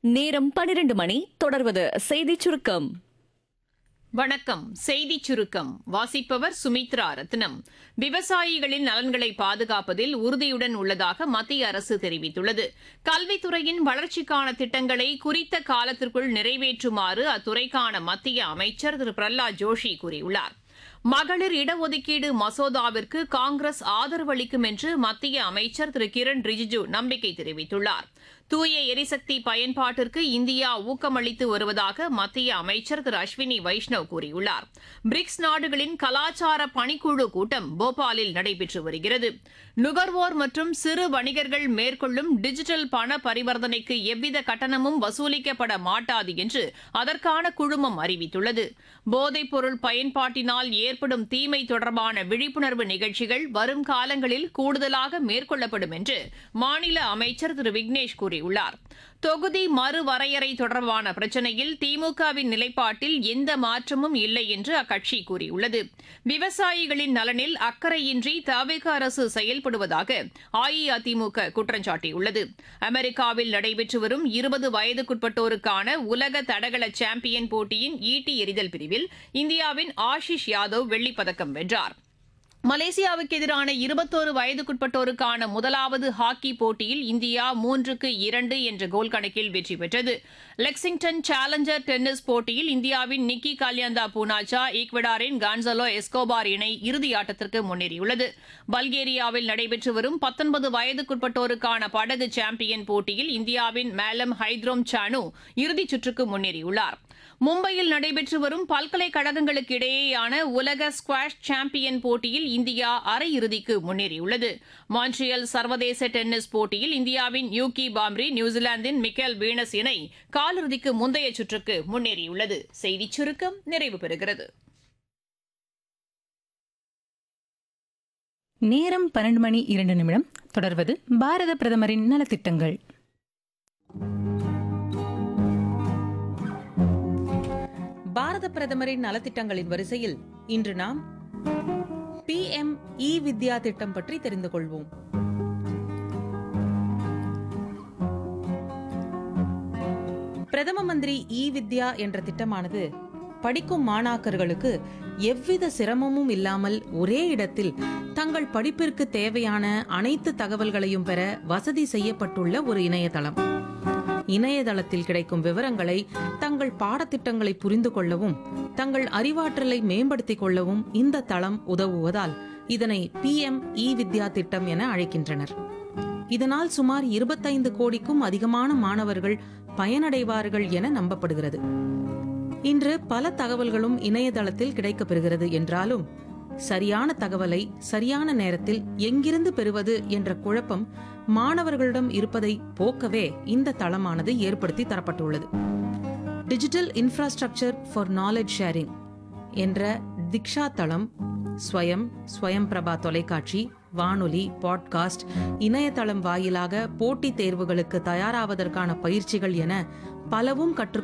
நேரம் பனிரெண்டு மணி தொடர்வது செய்திச் சுருக்கம் வணக்கம் செய்திச் சுருக்கம் வாசிப்பவர் சுமித்ரா ரத்னம் விவசாயிகளின் நலன்களை பாதுகாப்பதில் உறுதியுடன் உள்ளதாக மத்திய அரசு தெரிவித்துள்ளது கல்வித்துறையின் வளர்ச்சிக்கான திட்டங்களை குறித்த காலத்திற்குள் நிறைவேற்றுமாறு அத்துறைக்கான மத்திய அமைச்சர் திரு பிரஹ்லாத் ஜோஷி கூறியுள்ளார் மகளிர் இடஒதுக்கீடு மசோதாவிற்கு காங்கிரஸ் ஆதரவு அளிக்கும் என்று மத்திய அமைச்சர் திரு கிரண் ரிஜிஜு நம்பிக்கை தெரிவித்துள்ளார் தூய எரிசக்தி பயன்பாட்டிற்கு இந்தியா ஊக்கமளித்து வருவதாக மத்திய அமைச்சர் திரு அஸ்வினி வைஷ்ணவ் கூறியுள்ளார் பிரிக்ஸ் நாடுகளின் கலாச்சார பணிக்குழு கூட்டம் போபாலில் நடைபெற்று வருகிறது நுகர்வோர் மற்றும் சிறு வணிகர்கள் மேற்கொள்ளும் டிஜிட்டல் பண பரிவர்த்தனைக்கு எவ்வித கட்டணமும் வசூலிக்கப்பட மாட்டாது என்று அதற்கான குழுமம் அறிவித்துள்ளது போதைப் பொருள் பயன்பாட்டினால் ஏற்படும் தீமை தொடர்பான விழிப்புணர்வு நிகழ்ச்சிகள் வரும் காலங்களில் கூடுதலாக மேற்கொள்ளப்படும் என்று மாநில அமைச்சர் திரு விக்னேஷ் கூறியுள்ளார் தொகுதி மறுவரையறை தொடர்பான பிரச்சினையில் திமுகவின் நிலைப்பாட்டில் எந்த மாற்றமும் இல்லை என்று அக்கட்சி கூறியுள்ளது விவசாயிகளின் நலனில் அக்கறையின்றி தவிக அரசு செயல்படுவதாக அஇஅதிமுக குற்றம் சாட்டியுள்ளது அமெரிக்காவில் நடைபெற்று வரும் இருபது வயதுக்குட்பட்டோருக்கான உலக தடகள சாம்பியன் போட்டியின் ஈட்டி எறிதல் பிரிவில் இந்தியாவின் ஆஷிஷ் யாதவ் வெள்ளிப்பதக்கம் வென்றார் மலேசியாவுக்கு எதிரான இருபத்தோரு வயதுக்குட்பட்டோருக்கான முதலாவது ஹாக்கி போட்டியில் இந்தியா மூன்றுக்கு இரண்டு என்ற கோல் கணக்கில் வெற்றி பெற்றது லெக்சிங்டன் சேலஞ்சர் டென்னிஸ் போட்டியில் இந்தியாவின் நிக்கி கால்யாந்தா பூனாச்சா ஈக்வடாரின் கான்சலோ எஸ்கோபார் இணை இறுதி ஆட்டத்திற்கு முன்னேறியுள்ளது பல்கேரியாவில் நடைபெற்று வரும் பத்தொன்பது வயதுக்குட்பட்டோருக்கான படகு சாம்பியன் போட்டியில் இந்தியாவின் மேலம் ஹைத்ரோம் சானு இறுதிச் சுற்றுக்கு முன்னேறியுள்ளார் மும்பையில் நடைபெற்று வரும் பல்கலைக்கழகங்களுக்கு இடையேயான உலக ஸ்குவாஷ் சாம்பியன் போட்டியில் இந்தியா அரையிறுதிக்கு முன்னேறியுள்ளது மான்ட்ரியல் சர்வதேச டென்னிஸ் போட்டியில் இந்தியாவின் யூகி பாம்ரி நியூசிலாந்தின் மிக்கேல் வீனஸ் இணை காலிறுதிக்கு முந்தைய சுற்றுக்கு முன்னேறியுள்ளது செய்திச் சுருக்கம் நிறைவு பெறுகிறது நேரம் பன்னெண்டு மணி இரண்டு நிமிடம் தொடர்வது பாரத பிரதமரின் நலத்திட்டங்கள் பாரத பிரதமரின் நலத்திட்டங்களின் வரிசையில் இன்று நாம் பி எம் இ வித்யா திட்டம் பற்றி தெரிந்து கொள்வோம் பிரதம மந்திரி இ வித்யா என்ற திட்டமானது படிக்கும் மாணாக்கர்களுக்கு எவ்வித சிரமமும் இல்லாமல் ஒரே இடத்தில் தங்கள் படிப்பிற்கு தேவையான அனைத்து தகவல்களையும் பெற வசதி செய்யப்பட்டுள்ள ஒரு இணையதளம் இணையதளத்தில் கிடைக்கும் விவரங்களை தங்கள் பாடத்திட்டங்களை புரிந்து கொள்ளவும் தங்கள் அறிவாற்றலை மேம்படுத்திக் கொள்ளவும் இந்த தளம் உதவுவதால் இதனை பி எம் இ வித்யா திட்டம் என அழைக்கின்றனர் இதனால் சுமார் இருபத்தைந்து கோடிக்கும் அதிகமான மாணவர்கள் பயனடைவார்கள் என நம்பப்படுகிறது இன்று பல தகவல்களும் இணையதளத்தில் கிடைக்கப்பெறுகிறது என்றாலும் சரியான தகவலை சரியான நேரத்தில் எங்கிருந்து பெறுவது என்ற குழப்பம் மாணவர்களிடம் இருப்பதை போக்கவே இந்த தளமானது ஏற்படுத்தி தரப்பட்டுள்ளது digital infrastructure for knowledge sharing என்ற திக்ஷா தளம் ஸ்வயம் ஸ்வயம் பிரபா தொலைக்காட்சி வானொலி பாட்காஸ்ட் இணையதளம் வாயிலாக போட்டித் தேர்வுகளுக்கு தயாராவதற்கான பயிற்சிகள் என பலவும் கற்றுக்